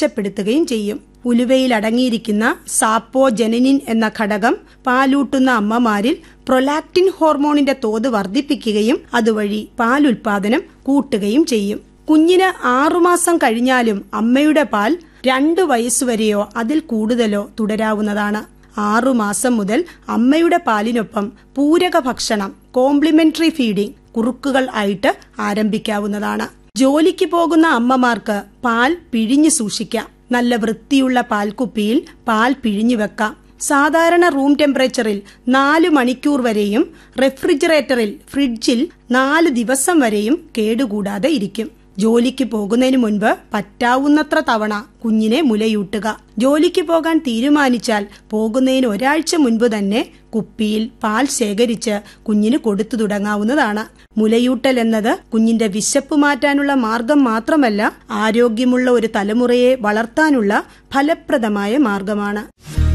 മെച്ചപ്പെടുത്തുകയും ചെയ്യും ഉലുവയിൽ അടങ്ങിയിരിക്കുന്ന സാപ്പോ ജനനിൻ എന്ന ഘടകം പാലൂട്ടുന്ന അമ്മമാരിൽ പ്രൊലാക്റ്റിൻ ഹോർമോണിന്റെ തോത് വർദ്ധിപ്പിക്കുകയും അതുവഴി പാലുൽപാദനം കൂട്ടുകയും ചെയ്യും കുഞ്ഞിന് ആറുമാസം കഴിഞ്ഞാലും അമ്മയുടെ പാൽ രണ്ടു വയസ്സുവരെയോ അതിൽ കൂടുതലോ തുടരാവുന്നതാണ് ആറുമാസം മുതൽ അമ്മയുടെ പാലിനൊപ്പം പൂരക ഭക്ഷണം കോംപ്ലിമെന്ററി ഫീഡിംഗ് കുറുക്കുകൾ ആയിട്ട് ആരംഭിക്കാവുന്നതാണ് ജോലിക്ക് പോകുന്ന അമ്മമാർക്ക് പാൽ പിഴിഞ്ഞു സൂക്ഷിക്കാം നല്ല വൃത്തിയുള്ള പാൽക്കുപ്പിയിൽ പാൽ പിഴിഞ്ഞു വെക്കാം സാധാരണ റൂം ടെമ്പറേച്ചറിൽ നാല് മണിക്കൂർ വരെയും റെഫ്രിജറേറ്ററിൽ ഫ്രിഡ്ജിൽ നാല് ദിവസം വരെയും കേടുകൂടാതെ ഇരിക്കും ജോലിക്ക് പോകുന്നതിന് മുൻപ് പറ്റാവുന്നത്ര തവണ കുഞ്ഞിനെ മുലയൂട്ടുക ജോലിക്ക് പോകാൻ തീരുമാനിച്ചാൽ പോകുന്നതിന് ഒരാഴ്ച മുൻപ് തന്നെ കുപ്പിയിൽ പാൽ ശേഖരിച്ച് കുഞ്ഞിന് കൊടുത്തു തുടങ്ങാവുന്നതാണ് മുലയൂട്ടൽ എന്നത് കുഞ്ഞിന്റെ വിശപ്പ് മാറ്റാനുള്ള മാർഗം മാത്രമല്ല ആരോഗ്യമുള്ള ഒരു തലമുറയെ വളർത്താനുള്ള ഫലപ്രദമായ മാർഗമാണ്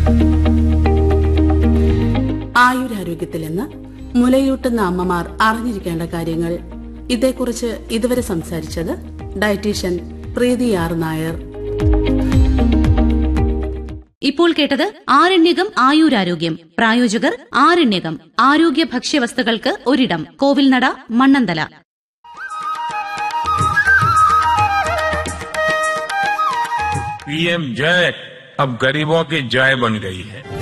ആയുരാരോഗ്യത്തിൽ നിന്ന് മുലയൂട്ടുന്ന അമ്മമാർ അറിഞ്ഞിരിക്കേണ്ട കാര്യങ്ങൾ ഇതേക്കുറിച്ച് ഇതുവരെ സംസാരിച്ചത് ഡയറ്റീഷ്യൻ പ്രീതി ആർ നായർ ഇപ്പോൾ കേട്ടത് ആരണ്യകം ആയുരാരോഗ്യം പ്രായോജകർ ആരണ്യകം ആരോഗ്യ ഭക്ഷ്യവസ്തുക്കൾക്ക് ഒരിടം കോവിൽനട മണ്ണന്തല पीएम जय अब गरीबों की जय बन गई है